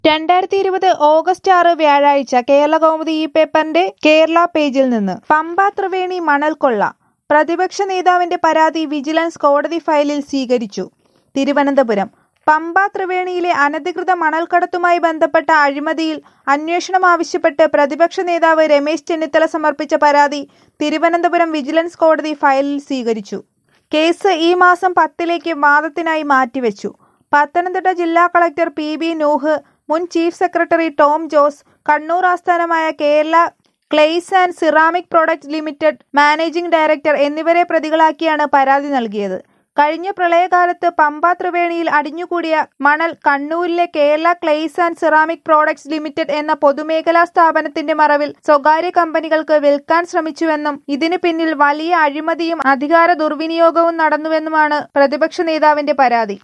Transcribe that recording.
രണ്ടായിരത്തി ഇരുപത് ഓഗസ്റ്റ് ആറ് വ്യാഴാഴ്ച കേരള കൗമുദി ഈ പേപ്പറിന്റെ കേരള പേജിൽ നിന്ന് പമ്പ ത്രിവേണി മണൽക്കൊള്ള പ്രതിപക്ഷ നേതാവിന്റെ പരാതി വിജിലൻസ് കോടതി ഫയലിൽ സ്വീകരിച്ചു തിരുവനന്തപുരം പമ്പ ത്രിവേണിയിലെ അനധികൃത മണൽക്കടത്തുമായി ബന്ധപ്പെട്ട അഴിമതിയിൽ അന്വേഷണം ആവശ്യപ്പെട്ട് പ്രതിപക്ഷ നേതാവ് രമേശ് ചെന്നിത്തല സമർപ്പിച്ച പരാതി തിരുവനന്തപുരം വിജിലൻസ് കോടതി ഫയലിൽ സ്വീകരിച്ചു കേസ് ഈ മാസം പത്തിലേക്ക് വാദത്തിനായി മാറ്റിവെച്ചു പത്തനംതിട്ട ജില്ലാ കളക്ടർ പി ബി നൂഹ് മുൻ chief secretary Tom Jose Kannur ആസ്ഥാനമായ Kerala clays and ceramic products limited managing director എന്നിവരെ പ്രതികളാക്കിയാണ് പരാതി നൽകിയത് കഴിഞ്ഞ പ്രളയകാലത്ത് പമ്പ ത്രിവേണിയിൽ അടിഞ്ഞുകൂടിയ മണൽ കണ്ണൂരിലെ Kerala clays and ceramic products limited എന്ന പൊതുമേഖലാ സ്ഥാപനത്തിന്റെ മറവിൽ സ്വകാര്യ കമ്പനികൾക്ക് വിൽക്കാൻ ശ്രമിച്ചുവെന്നും ഇതിനു പിന്നിൽ വലിയ അഴിമതിയും അധികാര ദുർവിനിയോഗവും നടന്നുവെന്നുമാണ് പ്രതിപക്ഷ നേതാവിന്റെ പരാതി